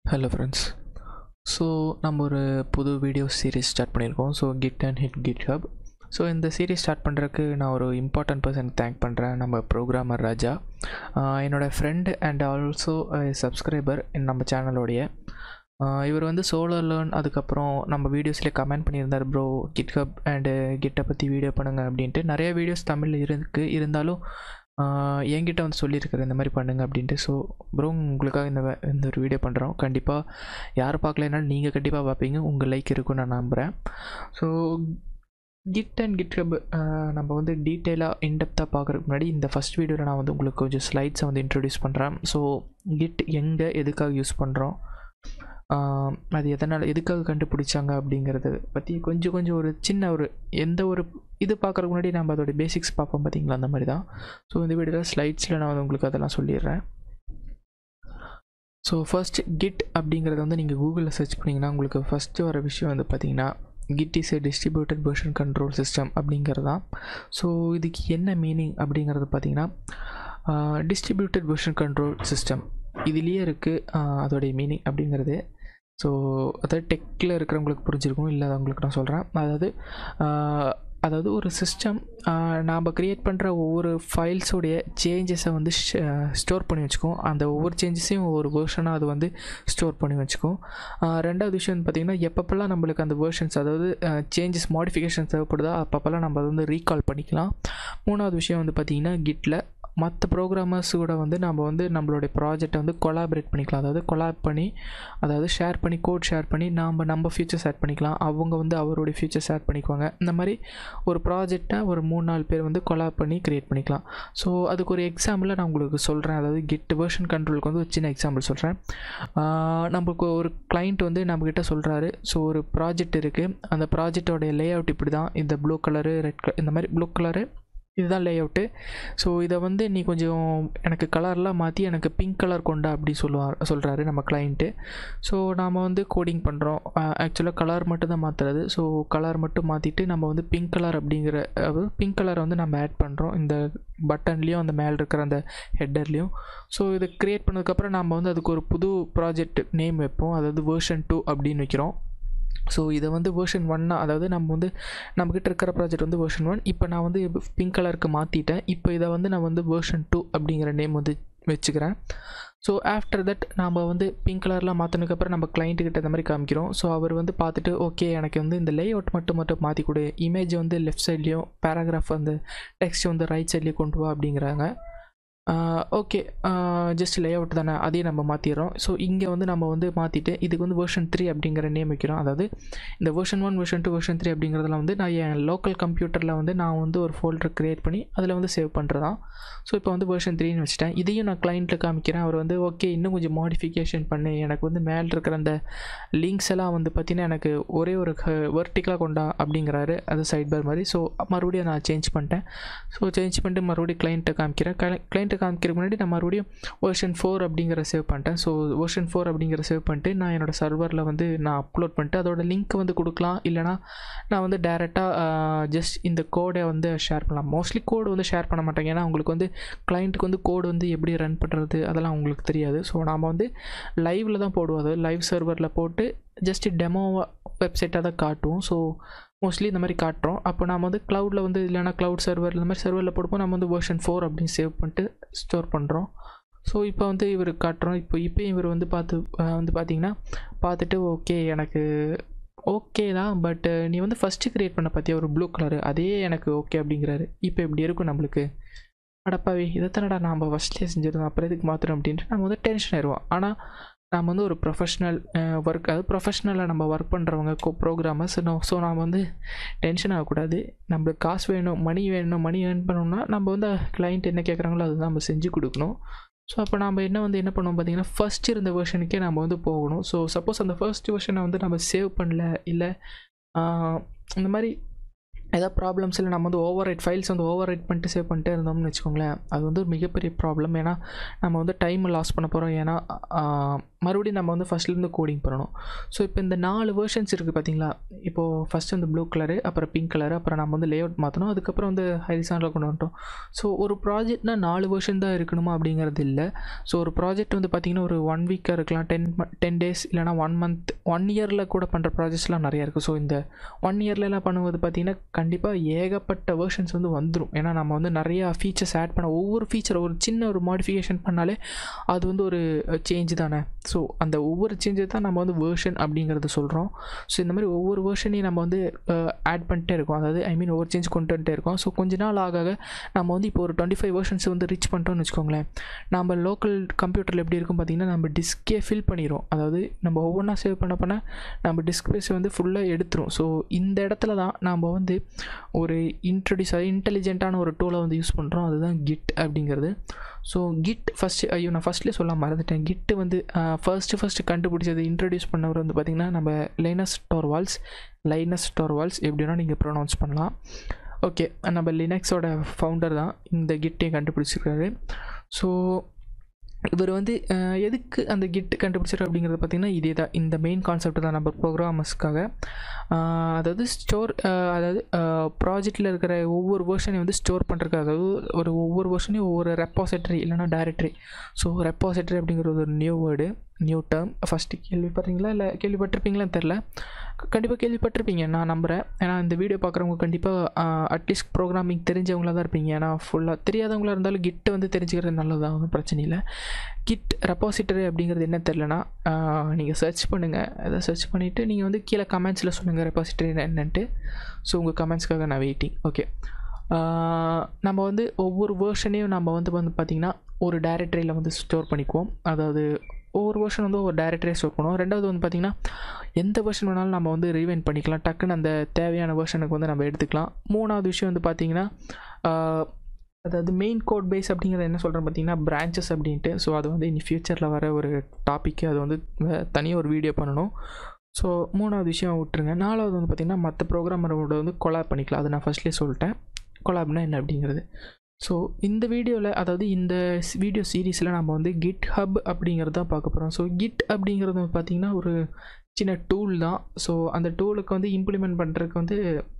hello friends so நம்ம ஒரு புது வீடியோ சீரிஸ் ஸ்டார்ட் பண்ணியிருக்கோம் so Git and Git GitHub so இந்த சீரிஸ் ஸ்டார்ட் பண்ணுறதுக்கு நான் ஒரு இம்பார்ட்டன்ட் பர்சன் தேங்க் பண்ணுறேன் நம்ம ப்ரோக்ராமர் ராஜா ஆஹ் என்னோடய ஃப்ரெண்டு அண்ட் ஆல்சோ சப்ஸ்கிரைபர் நம்ம சேனலோடைய ஆஹ் இவர் வந்து சோலர் லேர்ன் அதுக்கப்புறம் நம்ம வீடியோஸ்லேயே கமெண்ட் பண்ணியிருந்தார் ப்ரோ கிட்ஹப் அண்டு கிட்டை பற்றி வீடியோ பண்ணுங்க அப்படின்ட்டு நிறைய வீடியோஸ் தமிழில் இருக்கு இருந்தாலும் ஆஹ் என்கிட்ட வந்து சொல்லியிருக்காரு இந்த மாதிரி பண்ணுங்க அப்படின்ட்டு ஸோ ப்ரோ உங்களுக்காக இந்த வே- இந்த ஒரு வீடியோ பண்ணுறோம் கண்டிப்பாக யார் பார்க்கலைனாலும் நீங்கள் கண்டிப்பாக பார்ப்பீங்க உங்கள் லைக் இருக்கும்னு நான் நம்புகிறேன் so Git and GitHub நம்ம வந்து டீட்டெயிலாக இன்டெப்த்தாக பார்க்குறதுக்கு முன்னாடி இந்த ஃபஸ்ட் வீடியோவில் நான் வந்து உங்களுக்கு கொஞ்சம் ஸ்லைட்ஸை வந்து இன்ட்ரடியூஸ் பண்ணுறேன் ஸோ கிட் எங்கே எதுக்காக யூஸ் பண்ணுறோம் அது எதனால் எதுக்காக கண்டுபிடிச்சாங்க அப்படிங்கிறத பற்றி கொஞ்சம் கொஞ்சம் ஒரு சின்ன ஒரு எந்த ஒரு இது பார்க்குறதுக்கு முன்னாடி நம்ம அதோட பேசிக்ஸ் பார்ப்போம் பார்த்தீங்களா அந்த மாதிரி தான் ஸோ இந்த வீடியோவில் ஸ்லைட்ஸில் நான் வந்து உங்களுக்கு அதெல்லாம் சொல்லிடுறேன் ஸோ ஃபர்ஸ்ட் கிட் அப்படிங்கிறத வந்து நீங்கள் கூகுளில் சர்ச் பண்ணிங்கன்னா உங்களுக்கு ஃபஸ்ட்டு வர விஷயம் வந்து பார்த்தீங்கன்னா Git is a distributed version control system அப்படிங்கிறது தான் ஸோ இதுக்கு என்ன மீனிங் அப்படிங்கிறது பார்த்தீங்கன்னா டிஸ்ட்ரிபியூட்டட் வெர்ஷன் கண்ட்ரோல் சிஸ்டம் இதுலேயே இருக்குது அதோடைய மீனிங் அப்படிங்கிறது ஸோ அதாவது டெக்கில் இருக்கிறவங்களுக்கு புரிஞ்சிருக்கும் இல்லாதவங்களுக்கு நான் சொல்கிறேன் அதாவது ஆஹ், அதாவது ஒரு சிஸ்டம் நாம் க்ரியேட் பண்ணுற ஒவ்வொரு ஃபைல்ஸோடைய சேஞ்சஸை வந்து ஸ்டோர் பண்ணி வச்சுக்கும் அந்த ஒவ்வொரு சேஞ்சஸையும் ஒவ்வொரு வேர்ஷனாக அது வந்து ஸ்டோர் பண்ணி வச்சுக்கும் ஆஹ், ரெண்டாவது விஷயம் வந்து பார்த்திங்கன்னா எப்பப்பெல்லாம் நம்மளுக்கு அந்த வேர்ஷன்ஸ் அதாவது சேஞ்சஸ் மாடிஃபிகேஷன் தேவைப்படுதோ அப்பப்பெல்லாம் நம்ம அதை வந்து ரீகால் பண்ணிக்கலாம் மூணாவது விஷயம் வந்து பார்த்திங்கன்னா கிட்டில் மற்ற ப்ரோக்ராமர்ஸ் கூட வந்து நம்ம வந்து நம்மளுடைய ப்ராஜெக்டை வந்து கொலாபரேட் பண்ணிக்கலாம் அதாவது கொலாப் பண்ணி அதாவது ஷேர் பண்ணி கோட் ஷேர் பண்ணி நாம் நம்ம ஃபியூச்சர்ஸ் ஆட் பண்ணிக்கலாம் அவங்க வந்து அவருடைய ஃபியூச்சர்ஸ் ஆட் பண்ணிக்குவாங்க இந்த மாதிரி ஒரு ப்ராஜெக்டை ஒரு மூணு நாலு பேர் வந்து கொலாப் பண்ணி க்ரியேட் பண்ணிக்கலாம் ஸோ அதுக்கு ஒரு எக்ஸாம்பிளாக நான் உங்களுக்கு சொல்கிறேன் அதாவது கிட் வெர்ஷன் கண்ட்ரோலுக்கு வந்து ஒரு சின்ன எக்ஸாம்பிள் சொல்கிறேன் நமக்கு ஒரு கிளைண்ட் வந்து நம்மக்கிட்ட சொல்கிறாரு ஸோ ஒரு ப்ராஜெக்ட் இருக்குது அந்த ப்ராஜெக்டோடைய லே அவுட் இப்படி தான் இந்த ப்ளூ கலரு ரெட் இந்த மாதிரி ப்ளூ கலரு இதுதான் லே அவுட்டு ஸோ இதை வந்து நீ கொஞ்சம் எனக்கு கலர்லாம் மாற்றி எனக்கு பிங்க் கலர் கொண்டா அப்படி சொல்லுவார் சொல்கிறாரு நம்ம கிளைண்ட்டு ஸோ நாம் வந்து கோடிங் பண்ணுறோம் ஆக்சுவலாக கலர் மட்டும் தான் மாற்றுறது ஸோ கலர் மட்டும் மாற்றிட்டு நம்ம வந்து பிங்க் கலர் அப்படிங்கிற அதாவது பிங்க் கலரை வந்து நம்ம ஆட் பண்ணுறோம் இந்த பட்டன்லேயும் அந்த மேலே இருக்கிற அந்த ஹெட்டர்லேயும் ஸோ இதை க்ரியேட் பண்ணதுக்கப்புறம் நம்ம வந்து அதுக்கு ஒரு புது ப்ராஜெக்ட் நேம் வைப்போம் அதாவது வேர்ஷன் டூ அப்படின்னு வைக்கிறோம் ஸோ இதை வந்து வேர்ஷன் ஒன்னா அதாவது நம்ம வந்து நம்மக்கிட்ட இருக்கிற ப்ராஜெக்ட் வந்து வேர்ஷன் ஒன் இப்போ நான் வந்து பிங்க் கலருக்கு மாற்றிட்டேன் இப்போ இதை வந்து நான் வந்து வேர்ஷன் டூ அப்படிங்கிற நேம் வந்து வச்சுக்கிறேன் ஸோ ஆஃப்டர் தட் நம்ம வந்து பிங்க் கலர்லாம் மாற்றினதுக்கப்புறம் நம்ம client கிட்ட இந்த மாதிரி காமிக்கிறோம் ஸோ அவர் வந்து பார்த்துட்டு ஓகே எனக்கு வந்து இந்த லே அவுட் மட்டும் மட்டும் மாற்றி கொடு இமேஜ் வந்து லெஃப்ட் சைட்லேயும் பேராகிராஃப் வந்து டெக்ஸ்ட் வந்து ரைட் சைட்லேயும் கொண்டு வா அப்படிங்கிறாங்க ஓகே ஜஸ்ட் லே அவுட் தானே அதையும் நம்ம மாற்றிடுறோம் ஸோ இங்கே வந்து நம்ம வந்து மாற்றிட்டு இதுக்கு வந்து வெர்ஷன் த்ரீ அப்படிங்கிற நேம் வைக்கிறோம் அதாவது இந்த version one version two version three அப்படிங்கிறதுல வந்து நான் என் லோக்கல் கம்ப்யூட்டரில் வந்து நான் வந்து ஒரு ஃபோல்டர் க்ரியேட் பண்ணி அதில் வந்து சேவ் பண்ணுறதான் ஸோ இப்போ வந்து வெர்ஷன் த்ரீன்னு வச்சுட்டேன் இதையும் நான் கிளைண்ட்டில் காமிக்கிறேன் அவர் வந்து ஓகே இன்னும் கொஞ்சம் மாடிஃபிகேஷன் பண்ணி எனக்கு வந்து மேலே இருக்கிற அந்த லிங்க்ஸ் எல்லாம் வந்து பார்த்தீங்கன்னா எனக்கு ஒரே ஒரு வெர்டிக்கலாக கொண்டா அப்படிங்கிறாரு அது சைட் பார் மாதிரி ஸோ மறுபடியும் நான் சேஞ்ச் பண்ணிட்டேன் ஸோ சேஞ்ச் பண்ணிட்டு மறுபடியும் கிளைண்ட்டை காமிக்கிறேன் கிளைண்ட்டை காமிக்கிறதுக்கு முன்னாடி நான் மறுபடியும் வெர்ஷன் ஃபோர் அப்படிங்கிற சேவ் பண்ணிட்டேன் ஸோ வெர்ஷன் ஃபோர் அப்படிங்கிற சேவ் பண்ணிட்டு நான் என்னோட சர்வரில் வந்து நான் அப்லோட் பண்ணிட்டு அதோட லிங்க் வந்து கொடுக்கலாம் இல்லைனா நான் வந்து டேரெக்டாக ஜஸ்ட் இந்த கோடை வந்து ஷேர் பண்ணலாம் மோஸ்ட்லி கோடு வந்து ஷேர் பண்ண மாட்டாங்க ஏன்னா உங்களுக்கு வந்து கிளைண்ட்டுக்கு வந்து கோடு வந்து எப்படி ரன் பண்ணுறது அதெல்லாம் உங்களுக்கு தெரியாது ஸோ நாம் வந்து லைவில் தான் போடுவோம் அதாவது லைவ் சர்வரில் போட்டு ஜஸ்ட் டெமோ வெப்சைட்டாக தான் காட்டுவோம் ஸோ மோஸ்ட்லி இந்த மாதிரி காட்டுறோம் அப்போ நம்ம வந்து க்ளவுடில் வந்து இல்லைனா க்ளவுட் சர்வர் இந்த மாதிரி சர்வரில் போடும்போது நம்ம வந்து வெர்ஷன் ஃபோர் அப்படின்னு சேவ் பண்ணிட்டு ஸ்டோர் பண்ணுறோம் ஸோ இப்போ வந்து இவர் காட்டுறோம் இப்போ இப்போயும் இவர் வந்து பார்த்து அஹ் வந்து பார்த்தீங்கன்னா பார்த்துட்டு ஓகே எனக்கு ஓகே தான் பட் நீ வந்து ஃபஸ்ட்டு க்ரியேட் பண்ண பார்த்தியா ஒரு ப்ளூ கலரு அதே எனக்கு ஓகே அப்படிங்கிறாரு இப்போ இப்படி இருக்கும் நம்மளுக்கு அடப்பாவி இதைத்தானடா நாம் ஃபஸ்ட்லேயே செஞ்சிருந்தோம் அப்புறம் எதுக்கு மாற்றுறோம் அப்படின்ட்டு நம்ம வந்து டென்ஷன் ஆயிடுவோம் ஆனால் நாம் வந்து ஒரு ப்ரொஃபஷ்னல் ஒர்க் அதாவது ப்ரொஃபஷ்னலாக நம்ம ஒர்க் பண்ணுறவங்க கோ ப்ரோக்ராமர்ஸ் ஸோ நாம் வந்து டென்ஷன் ஆகக்கூடாது நம்மளுக்கு காசு வேணும் மணி வேணும் மணி ஏர்ன் பண்ணணும்னா நம்ம வந்து கிளைண்ட் என்ன கேட்குறாங்களோ அதுதான் நம்ம செஞ்சு கொடுக்கணும் ஸோ அப்போ நம்ம என்ன வந்து என்ன பண்ணுவோம் பார்த்தீங்கன்னா ஃபஸ்ட் இருந்த வெர்ஷனுக்கே நம்ம வந்து போகணும் ஸோ சப்போஸ் அந்த ஃபர்ஸ்ட் வெர்ஷனை வந்து நம்ம சேவ் பண்ணல இல்லை இந்த மாதிரி ஏதாவது ப்ராப்ளம்ஸ் இல்லை நம்ம வந்து ஓவர் ரைட் ஃபைல்ஸ் வந்து ஓவர் ரைட் பண்ணிட்டு சேவ் பண்ணிட்டே இருந்தோம்னு வச்சுக்கோங்களேன் அது வந்து ஒரு மிகப்பெரிய ப்ராப்ளம் ஏன்னா நம்ம வந்து டைம் லாஸ் பண்ண போகிறோம் ஏன்னா ஆஹ், மறுபடியும் நம்ம வந்து ஃபஸ்ட்லேருந்து கோடிங் பண்ணணும் ஸோ இப்போ இந்த நாலு வேர்ஷன்ஸ் இருக்குது பார்த்தீங்களா இப்போது ஃபஸ்ட் வந்து ப்ளூ கலரு அப்புறம் பிங்க் கலர் அப்புறம் நம்ம வந்து லேஅவுட் மாற்றணும் அதுக்கப்புறம் வந்து ஹரிசானில் கொண்டு வந்துட்டோம் ஸோ ஒரு ப்ராஜெக்ட்னா நாலு வேர்ஷன் தான் இருக்கணுமா அப்படிங்கிறது இல்லை ஸோ ஒரு ப்ராஜெக்ட் வந்து பார்த்திங்கன்னா ஒரு ஒன் வீக்காக இருக்கலாம் டென் டென் டேஸ் இல்லைனா ஒன் மந்த் ஒன் இயரில் கூட பண்ணுற ப்ராஜெக்ட்ஸ்லாம் நிறையா இருக்குது ஸோ இந்த ஒன் இயர்லலாம் பண்ணும்போது பார்த்திங்கன்னா கண்டிப்பாக ஏகப்பட்ட வேர்ஷன்ஸ் வந்து வந்துடும் ஏன்னா நம்ம வந்து நிறையா ஃபீச்சர்ஸ் ஆட் பண்ண ஒவ்வொரு ஃபீச்சர் ஒரு சின்ன ஒரு மாடிஃபிகேஷன் பண்ணாலே அது வந்து ஒரு சேஞ்ச் தானே ஸோ அந்த ஒவ்வொரு சேஞ்சு தான் நம்ம வந்து வேர்ஷன் அப்படிங்கிறத சொல்கிறோம் ஸோ இந்த மாதிரி ஒவ்வொரு வேர்ஷனையும் நம்ம வந்து ஆட் பண்ணிட்டே இருக்கோம் அதாவது ஐ மீன் ஒவ்வொரு சேஞ்ச் கொண்டு வந்துட்டே இருக்கோம் ஸோ கொஞ்ச நாள் ஆக ஆக நம்ம வந்து இப்போ ஒரு டுவெண்ட்டி ஃபைவ் வேர்ஷன்ஸ் வந்து ரீச் பண்ணிட்டோம்னு வச்சுக்கோங்களேன் நம்ம லோக்கல் கம்ப்யூட்டரில் எப்படி இருக்கும் பார்த்தீங்கன்னா நம்ம டிஸ்கே ஃபில் பண்ணிடும் அதாவது நம்ம ஒவ்வொன்றா சேவ் பண்ண பண்ண நம்ம டிஸ்க் ஸ்பேஸ் வந்து ஃபுல்லாக எடுத்துரும் ஸோ இந்த இடத்துல தான் நம்ம வந்து ஒரு இன்ட்ரடியூஸ் ஆகி இன்டெலிஜென்ட்டான ஒரு டூலை வந்து யூஸ் பண்ணுறோம் அதுதான் கிட் அப்படிங்கிறது ஸோ கிட் ஃபஸ்ட்டு ஐயோ நான் ஃபஸ்ட்லேயே சொல்ல மறந்துட்டேன் கிட்டு வந்து ஃபர்ஸ்ட்டு ஃபஸ்ட்டு கண்டுபிடிச்சது இன்ட்ரடியூஸ் பண்ணவர் வந்து பார்த்திங்கன்னா நம்ம லைனஸ் டோர்வால்ஸ் லைனஸ் டோர்வால்ஸ் எப்படின்னா நீங்கள் ப்ரொனவுன்ஸ் பண்ணலாம் ஓகே நம்ம லினக்ஸோட ஃபவுண்டர் தான் இந்த கிட்டையும் கண்டுபிடிச்சிருக்காரு ஸோ இவர் வந்து அஹ், எதுக்கு அந்த கிட் கண்டுபிடிச்சாரு அப்படிங்கிறது பார்த்திங்கன்னா இதே தான் இந்த மெயின் கான்செப்ட் தான் நம்ம ப்ரோக்ராமர்ஸ்க்காக அதாவது ஸ்டோர் அதாவது ப்ராஜெக்டில் இருக்கிற ஒவ்வொரு வேர்ஷனையும் வந்து ஸ்டோர் பண்ணுறதுக்கு அதாவது ஒரு ஒவ்வொரு வேர்ஷனையும் ஒவ்வொரு ரெப்பாசிட்டரி இல்லைனா டைரக்டரி ஸோ ரெப்பாசிட்டரி அப்படிங்கிறது ஒரு new word new term first கேள்விப்படுறீங்களா இல்லை கேள்விப்பட்டிருப்பீங்களான்னு தெரில கண்டிப்பாக கேள்விப்பட்டிருப்பீங்க நான் நம்புகிறேன் ஏன்னா இந்த வீடியோ பார்க்குறவங்க கண்டிப்பாக அட்லீஸ்ட் ப்ரோக்ராமிங் தெரிஞ்சவங்களா தான் இருப்பீங்க ஏன்னா ஃபுல்லாக தெரியாதவங்களா இருந்தாலும் கிட்டு வந்து தெரிஞ்சுக்கிறது நல்லதான் ஒன்றும் பிரச்சனை இல்லை கிட் ரெப்பாசிட்டரி அப்படிங்கிறது என்ன தெரிலனா நீங்கள் சர்ச் பண்ணுங்கள் அதை சர்ச் பண்ணிவிட்டு நீங்கள் வந்து கீழே கமெண்ட்ஸில் சொல்லுங்கள் ரெப்பாசிட்டரி என்னன்ட்டு ஸோ உங்கள் கமெண்ட்ஸ்க்காக நான் வெயிட்டிங் ஓகே நம்ம வந்து ஒவ்வொரு வேர்ஷனையும் நம்ம வந்து வந்து பார்த்திங்கன்னா ஒரு டைரக்டரியில் வந்து ஸ்டோர் பண்ணிக்குவோம் அதாவது ஒவ்வொரு வேர்ஷன் வந்து ஒரு டைரக்டரியை ஸ்டோர் பண்ணுவோம் ரெண்டாவது வந்து பார்த்திங்கன்னா எந்த வேர்ஷன் வேணாலும் நம்ம வந்து ரீவைண்ட் பண்ணிக்கலாம் டக்குன்னு அந்த தேவையான வேர்ஷனுக்கு வந்து நம்ம எடுத்துக்கலாம் மூணாவது விஷயம் வந்து பார்த்திங்கன்னா ஆஹ், அதாவது மெயின் கோட் பேஸ் அப்படிங்கிறது என்ன சொல்கிறேன் பார்த்தீங்கன்னா பிரான்ச்சஸ் அப்படின்ட்டு ஸோ அது வந்து இனி ஃப்யூச்சரில் வர ஒரு டாப்பிக்கு அது வந்து தனியாக ஒரு வீடியோ பண்ணணும் ஸோ மூணாவது விஷயம் விட்டுருங்க நாலாவது வந்து பார்த்திங்கன்னா மற்ற ப்ரோக்ராமரோட வந்து கொலாப் பண்ணிக்கலாம் அது நான் ஃபஸ்ட்லேயே சொல்லிட்டேன் கொலாப்னா என்ன அப்படிங்கிறது ஸோ இந்த வீடியோவில் அதாவது இந்த வீடியோ சீரீஸில் நம்ம வந்து கிட் ஹப் அப்படிங்கிறது தான் பார்க்க போகிறோம் ஸோ கிட் அப்படிங்கிறது வந்து பார்த்திங்கன்னா ஒரு சின்ன டூல் தான் ஸோ அந்த டூலுக்கு வந்து இம்ப்ளிமெண்ட் பண்ணுறதுக்கு வந்து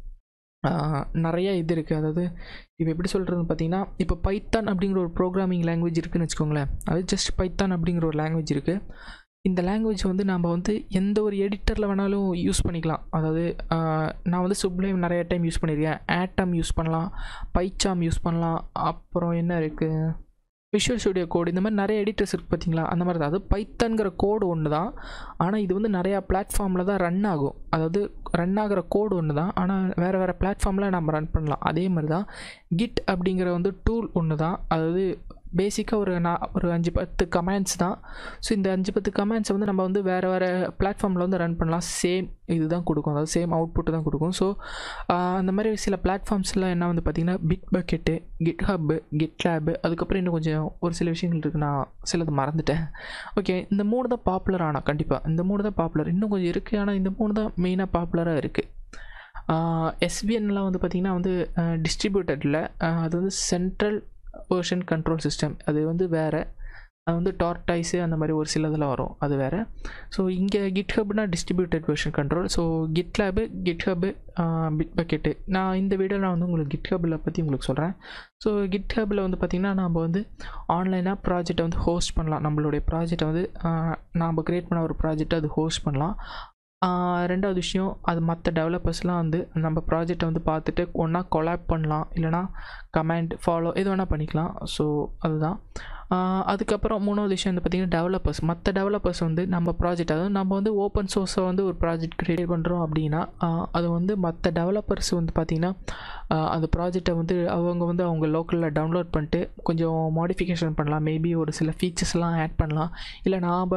ஆஹ், நிறைய இது இருக்குது அதாவது இப்போ எப்படி சொல்கிறதுன்னு பார்த்தீங்கன்னா இப்போ பைத்தான் அப்படிங்கிற ஒரு ப்ரோக்ராமிங் லாங்குவேஜ் இருக்குன்னு வச்சுக்கோங்களேன் அது ஜஸ்ட் பைத்தான் அப்படிங்கிற ஒரு லாங்குவேஜ் இருக்குது இந்த லாங்குவேஜ் வந்து நம்ம வந்து எந்த ஒரு எடிட்டரில் வேணாலும் யூஸ் பண்ணிக்கலாம் அதாவது ஆஹ், நான் வந்து சுப்ளைம் நிறைய டைம் யூஸ் பண்ணியிருக்கேன் ஆட்டம் யூஸ் பண்ணலாம் பைச்சாம் யூஸ் பண்ணலாம் அப்புறம் என்ன இருக்குது விஷுவல் ஸ்டுடியோ கோடு இந்த மாதிரி நிறைய எடிட்டர்ஸ் இருக்குது பார்த்தீங்களா அந்த மாதிரி தான் அது பைத்தான்கிற கோடு ஒன்று தான் ஆனால் இது வந்து நிறையா பிளாட்ஃபார்மில் தான் ரன் ஆகும் அதாவது ரன் ஆகிற கோடு ஒன்று தான் ஆனால் வேறு வேறு பிளாட்ஃபார்மில் நம்ம ரன் பண்ணலாம் அதே மாதிரி தான் கிட் அப்படிங்கிற வந்து டூல் ஒன்று தான் அதாவது பேசிக்காக ஒரு நான் ஒரு அஞ்சு பத்து கமெண்ட்ஸ் தான் ஸோ இந்த அஞ்சு பத்து கமெண்ட்ஸை வந்து நம்ம வந்து வேறு வேறு பிளாட்ஃபார்மில் வந்து ரன் பண்ணலாம் சேம் இதுதான் கொடுக்கும் அதாவது சேம் அவுட்புட் தான் கொடுக்கும் ஸோ அந்த மாதிரி சில பிளாட்ஃபார்ம்ஸ்லாம் என்ன வந்து பார்த்திங்கன்னா Bitbucket GitHub GitLab அதுக்கப்புறம் இன்னும் கொஞ்சம் ஒரு சில விஷயங்கள் இருக்குது நான் சிலது மறந்துட்டேன் ஓகே இந்த மூணு தான் பாப்புலர் ஆனால் கண்டிப்பாக இந்த மூணு தான் பாப்புலர் இன்னும் கொஞ்சம் இருக்குது ஆனால் இந்த மூணு தான் மெயினாக பாப்புலராக இருக்குது எஸ்பிஎன்லாம் வந்து பார்த்திங்கன்னா வந்து டிஸ்ட்ரிபியூட்டடில் அது வந்து சென்ட்ரல் வேர்ஷன் கண்ட்ரோல் சிஸ்டம் அது வந்து வேறு அது வந்து டார்டைஸு அந்த மாதிரி ஒரு சிலதில் வரும் அது வேறு ஸோ இங்கே கிட்ஹப்னா distributed version control so GitLab GitHub Bitbucket நான் இந்த வீடியோவில் நான் வந்து உங்களுக்கு கிட்ஹப்பில் பற்றி உங்களுக்கு சொல்கிறேன் ஸோ கிட்ஹப்பில் வந்து பார்த்திங்கன்னா நம்ம வந்து ஆன்லைனாக ப்ராஜெக்டை வந்து ஹோஸ்ட் பண்ணலாம் நம்மளுடைய ப்ராஜெக்டை வந்து நாம் க்ரியேட் பண்ண ஒரு ப்ராஜெக்டை அது ஹோஸ்ட் பண்ணலாம் ஆஹ் ரெண்டாவது விஷயம் அது மற்ற டெவலப்பர்ஸ்லாம் வந்து நம்ம ப்ராஜெக்டை வந்து பார்த்துட்டு ஒன்றா கொலாப் பண்ணலாம் இல்லைனா கமெண்ட் ஃபாலோ எது வேணால் பண்ணிக்கலாம் ஸோ அதுதான் ஆஹ் அதுக்கப்புறம் மூணாவது விஷயம் வந்து பார்த்திங்கன்னா டெவலப்பர்ஸ் மற்ற டெவலப்பர்ஸ் வந்து நம்ம ப்ராஜெக்ட் அதாவது நம்ம வந்து ஓப்பன் சோர்ஸை வந்து ஒரு ப்ராஜெக்ட் க்ரியேட் பண்ணுறோம் அப்படின்னா ஆஹ் அது வந்து மற்ற டெவலப்பர்ஸ் வந்து பார்த்திங்கன்னா ஆஹ் அந்த ப்ராஜெக்டை வந்து அவங்க வந்து அவங்க லோக்கலில் டவுன்லோட் பண்ணிட்டு கொஞ்சம் மாடிஃபிகேஷன் பண்ணலாம் மேபி ஒரு சில ஃபீச்சர்ஸ்லாம் ஆட் பண்ணலாம் இல்லை நாம்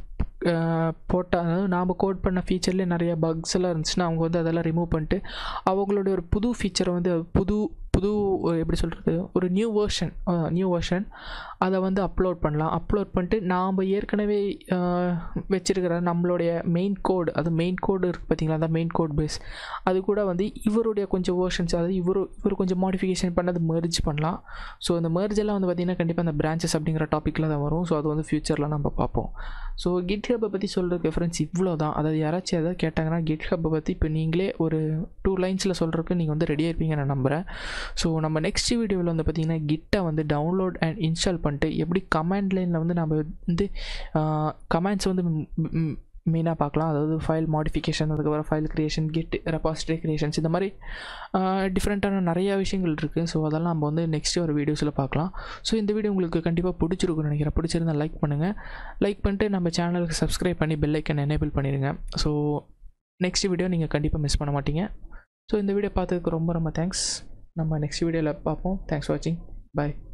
போட்ட அதாவது நாம் கோட் பண்ண ஃபீச்சர்லேயே நிறைய பக்ஸ் எல்லாம் இருந்துச்சுன்னா அவங்க வந்து அதெல்லாம் ரிமூவ் பண்ணிட்டு அவங்களுடைய ஒரு புது ஃபீச்சரை வந்து புது புது ஒரு எப்படி சொல்கிறது ஒரு நியூ வேர்ஷன் நியூ வேர்ஷன் அதை வந்து அப்லோட் பண்ணலாம் அப்லோட் பண்ணிட்டு நாம் ஏற்கனவே வச்சுருக்கிற நம்மளுடைய மெயின் கோடு அது மெயின் கோடு இருக்குது பார்த்தீங்களா அந்த மெயின் கோட் பேஸ் அது கூட வந்து இவருடைய கொஞ்சம் வேர்ஷன்ஸ் அதாவது இவர் இவர் கொஞ்சம் மாடிஃபிகேஷன் பண்ணது மெர்ஜ் பண்ணலாம் ஸோ அந்த merge எல்லாம் வந்து பார்த்திங்கன்னா கண்டிப்பாக அந்த பிரான்ச்சஸ் அப்படிங்கிற டாப்பிக்கில் தான் வரும் ஸோ அது வந்து ஃப்யூச்சரில் நம்ம பார்ப்போம் ஸோ கிட் ஹப்பை பற்றி சொல்கிறதுக்கு ஃப்ரெண்ட்ஸ் இவ்வளோ தான் அதாவது யாராச்சும் எதாவது கேட்டாங்கன்னா கிட் ஹப்பை பற்றி இப்போ நீங்களே ஒரு டூ லைன்ஸில் சொல்கிறதுக்கு நீங்கள் வந்து ரெடியாக இருப்பீங்க நான் நம்புகிறேன் ஸோ நம்ம நெக்ஸ்ட் வீடியோவில் வந்து பார்த்திங்கன்னா கிட்டை வந்து டவுன்லோட் அண்ட் இன்ஸ்டால் பண்ணிட்டு எப்படி கமாண்ட் லைனில் வந்து நம்ம வந்து கமெண்ட்ஸ் வந்து மெயினாக பார்க்கலாம் அதாவது ஃபைல் மாடிஃபிகேஷன் அதுக்கப்புறம் file creation Git repository creations இந்த மாதிரி டிஃப்ரெண்ட்டான நிறையா விஷயங்கள் இருக்குது ஸோ அதெல்லாம் நம்ம வந்து நெக்ஸ்ட் ஒரு வீடியோஸில் பார்க்கலாம் ஸோ இந்த வீடியோ உங்களுக்கு கண்டிப்பாக பிடிச்சிருக்குன்னு நினைக்கிறேன் பிடிச்சிருந்தா லைக் பண்ணுங்கள் லைக் பண்ணிட்டு நம்ம சேனலுக்கு சப்ஸ்கிரைப் பண்ணி பெல் ஐக்கன் எனேபிள் பண்ணிடுங்க ஸோ நெக்ஸ்ட் வீடியோ நீங்கள் கண்டிப்பாக மிஸ் பண்ண மாட்டீங்க ஸோ இந்த வீடியோ பார்த்ததுக்கு ரொம்ப ரொம்ப தேங்க்ஸ் நம்ம நெக்ஸ்ட் வீடியோவில் பார்ப்போம் தேங்க்ஸ் வாட்சிங் பாய்